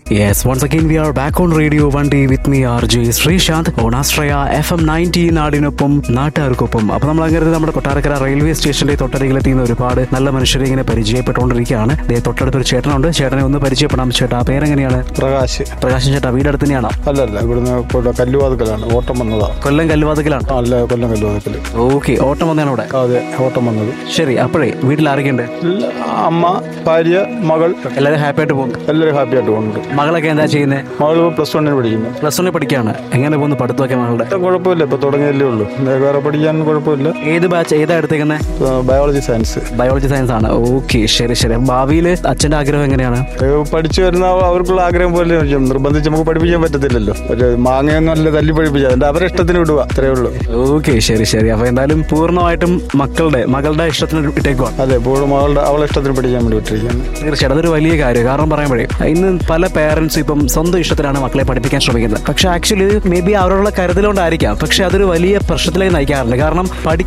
Yes, once again we are back on Radio 1D with me RJ Sreesanth on Astraya FM 90 നാടിനൊപ്പം നാട്ടുകാർക്കൊപ്പം അപ്പൊ നമ്മൾ അങ്ങനെ നമ്മുടെ കൊട്ടാരക്കര റെയിൽവേ സ്റ്റേഷന്റെ തൊട്ടരികിലെത്തിയുന്ന ഒരുപാട് നല്ല മനുഷ്യരെ ഇങ്ങനെ പരിചയപ്പെട്ടുകൊണ്ടിരിക്കുകയാണ് ദേ തൊട്ടടുത്തൊരു ചേട്ടനുണ്ട് ചേട്ടനെ ഒന്ന് പരിചയപ്പെടാം ചേട്ടാ പേരെങ്ങനെയാണ് പ്രകാശ് പ്രകാശൻ ചേട്ടാ വീടടുത്ത് തന്നെയാണോ അല്ലല്ല ഇവിടുന്ന് ഇപ്പോൾ കല്ലുവാതുക്കലാണ് ഓട്ടം വന്നതാ കൊല്ലം കല്ലുവാതക്കിലാണ് ആ, അല്ല കൊല്ലം കല്ലുവാതുക്കൽ ഓക്കെ ഓട്ടം വന്നതാണ് അവിടെ അതെ ഓട്ടം വന്നത് ശരി അപ്പോഴേ വീട്ടിൽ ആരൊക്കെയുണ്ട് ഇല്ല, അമ്മ ഭാര്യ മകൾ എല്ലാവരും ഹാപ്പി ആയിട്ട് പോകുന്നു എല്ലാവരും ഹാപ്പി ആയിട്ട് പോകുന്നുണ്ട് മകളൊക്കെ എന്താ ചെയ്യുന്നത് മകൾ പ്ലസ് വണ്ണിന് പഠിക്കുന്നു പ്ലസ് വണ്ണിൽ പഠിക്കുകയാണ് എങ്ങനെ പോകുന്നു പഠിത്തമൊക്കെ മകളുടെ ഇപ്പം കുഴപ്പമില്ല ഇപ്പൊ തുടങ്ങിയല്ലേ ഉള്ളൂ വേറെ പഠിക്കാൻ കുഴപ്പമില്ല ഏത് ബാച്ച് ഏതാ എടുത്തേക്കുന്നത് ഇപ്പൊ ബയോളജി സയൻസ് ബയോളജി സയൻസ് ആണ് ഓക്കെ ശരി ശരി ഭാവിയിൽ അച്ഛന്റെ ആഗ്രഹം എങ്ങനെയാണ് ഏ, പഠിച്ചു വരുന്ന അവർക്കുള്ള ആഗ്രഹം പോലെ ഇരിക്കും. നിർബന്ധിച്ച് നമുക്ക് പഠിപ്പിക്കാൻ പറ്റത്തില്ലല്ലോ ഒരു മാങ്ങയൊന്നും അല്ല തല്ലി പഠിപ്പിച്ചാൽ അതിന്റെ അവരെ ഇഷ്ടത്തിന് വിടുക അത്രേ ഉള്ളൂ ഓക്കെ ശരി ശരി അപ്പൊ എന്തായാലും പൂർണ്ണമായിട്ടും മക്കളുടെ മകളുടെ ഇഷ്ടത്തിന് ഇട്ടേക്കുവാണ് അതെ ഇപ്പോൾ മകളുടെ അവളെ ഇഷ്ടത്തിന് പഠിക്കാൻ വേണ്ടി വിട്ടിരിക്കുകയാണ് തീർച്ചയായിട്ടും അതൊരു വലിയ കാര്യം കാരണം പറയുമ്പോഴേ ഇന്ന് പല പേരൻസും ഇപ്പം സ്വന്തം ഇഷ്ടത്തിലാണ് മക്കളെ പഠിപ്പിക്കാൻ ശ്രമിക്കുന്നത് പക്ഷെ ആക്ച്വലി മേ ബി അവരോടുള്ള കരുതലുകൊണ്ടായിരിക്കാം പക്ഷെ അതൊരു വലിയ പ്രശ്നത്തിലേക്ക് നയിക്കാറുണ്ട് കാരണം പഠി